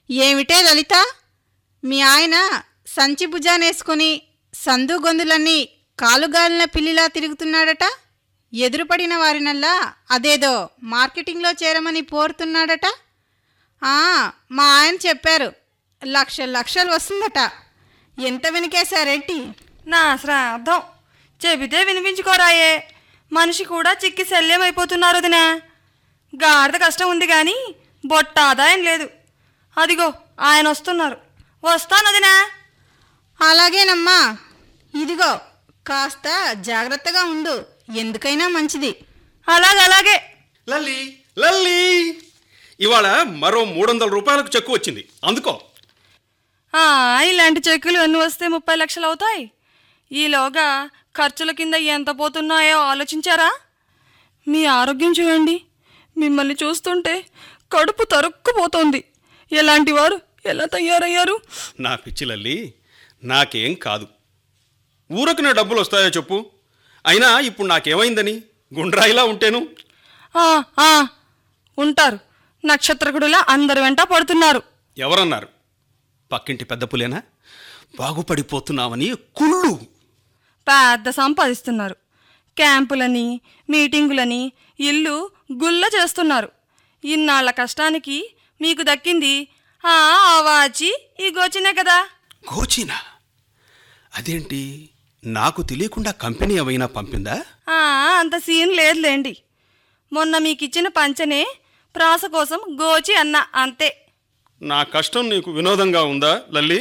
ఏమిటే లలిత మీ ఆయన సంచి భుజానేసుకుని సందు గొంతులన్నీ కాలుగాలిన పిల్లిలా తిరుగుతున్నాడట ఎదురుపడిన వారినల్లా అదేదో మార్కెటింగ్లో చేరమని పోరుతున్నాడట ఆ, మా ఆయన చెప్పారు లక్ష లక్షలు వస్తుందట ఎంత వెనకేశారేంటి నా శ్రాద్ధం చెబితే వినిపించుకోరాయే మనిషి కూడా చిక్కి శల్యమైపోతున్నారు వదినా గాడిద కష్టం ఉంది కానీ బొట్ట ఆదాయం లేదు అదిగో ఆయన వస్తున్నారు వస్తాను వదినా అలాగేనమ్మా ఇదిగో కాస్త జాగ్రత్తగా ఉండు ఎందుకైనా మంచిది అలాగే అలాగే లల్లి లల్లి ఇవాళ మరో మూడు వందల రూపాయలకు చెక్కు వచ్చింది అందుకో ఆ, ఇలాంటి చెక్కులు ఎన్ని వస్తే ముప్పై లక్షలు అవుతాయి ఈలోగా ఖర్చుల కింద ఎంత పోతున్నాయో ఆలోచించారా మీ ఆరోగ్యం చూడండి మిమ్మల్ని చూస్తుంటే కడుపు తరుక్కుపోతోంది ఎలాంటి వారు ఎలా తయారయ్యారు నా పిచ్చి లల్లి నాకేం కాదు ఊరకునే డబ్బులు వస్తాయో చెప్పు అయినా ఇప్పుడు నాకేమైందని గుండ్రాయిలా ఉంటేను ఆ, ఆ, ఉంటారు నక్షత్రకుడులా అందరి వెంట పడుతున్నారు ఎవరన్నారు పక్కింటి పెద్ద పులేనా బాగుపడిపోతున్నావని కుళ్ళు పెద్ద సంపాదిస్తున్నారు క్యాంపులని మీటింగులని ఇల్లు గుల్ల చేస్తున్నారు ఇన్నాళ్ల కష్టానికి మీకు దక్కింది ఆ ఆవాచి ఈ గోచినే కదా గోచినా అదేంటి నాకు తెలియకుండా కంపెనీ ఏమైనా పంపిందా ఆ, అంత సీన్ లేదులేండి మొన్న మీకిచ్చిన పంచనే ప్రాస కోసం గోచి అన్న అంతే నా కష్టం నీకు వినోదంగా ఉందా లల్లి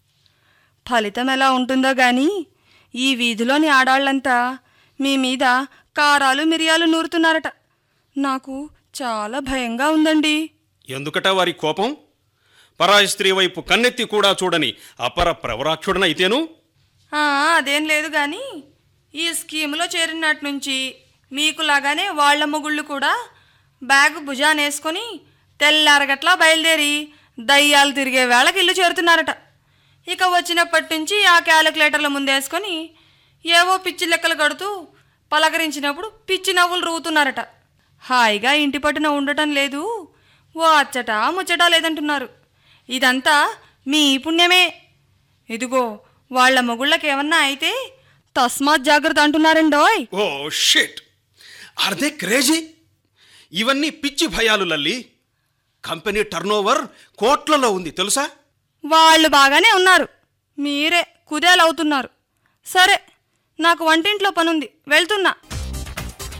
ఫలితం ఎలా ఉంటుందో గాని ఈ వీధిలోని ఆడాళ్ళంతా మీ మీద కారాలు మిరియాలు నూరుతున్నారట నాకు చాలా భయంగా ఉందండి ఎందుకట వారి కోపం పరాయి స్త్రీ వైపు కన్నెత్తి కూడా చూడని అపర ప్రవరాక్షుడనైతేను ఆ, అదేం లేదు కానీ ఈ స్కీములో చేరినట్టు నుంచి మీకు లాగానే వాళ్ళ మొగుళ్ళు కూడా బ్యాగ్ భుజానేసుకొని తెల్లారగట్లా బయలుదేరి దయ్యాలు తిరిగే వేళకి ఇల్లు చేరుతున్నారట ఇక వచ్చినప్పటి నుంచి ఆ క్యాలిక్యులేటర్ల ముందేసుకొని ఏవో పిచ్చి లెక్కలు కడుతూ పలకరించినప్పుడు పిచ్చి నవ్వులు రూతున్నారట హాయిగా ఇంటి పట్టున ఉండటం లేదు ఓ అచ్చట ముచ్చట లేదంటున్నారు ఇదంతా మీ పుణ్యమే ఇదిగో వాళ్ళ మొగుళ్ళకేమన్నా అయితే తస్మాత్ జాగ్రత్త అంటున్నారండోయ్ oh shit are they crazy ఇవన్నీ పిచ్చి భయాలు లల్లి కంపెనీ టర్నోవర్ కోట్లలో ఉంది తెలుసా వాళ్ళు బాగానే ఉన్నారు మీరే కుదేలవుతున్నారు సరే నాకు వంటింట్లో పనుంది వెళ్తున్నా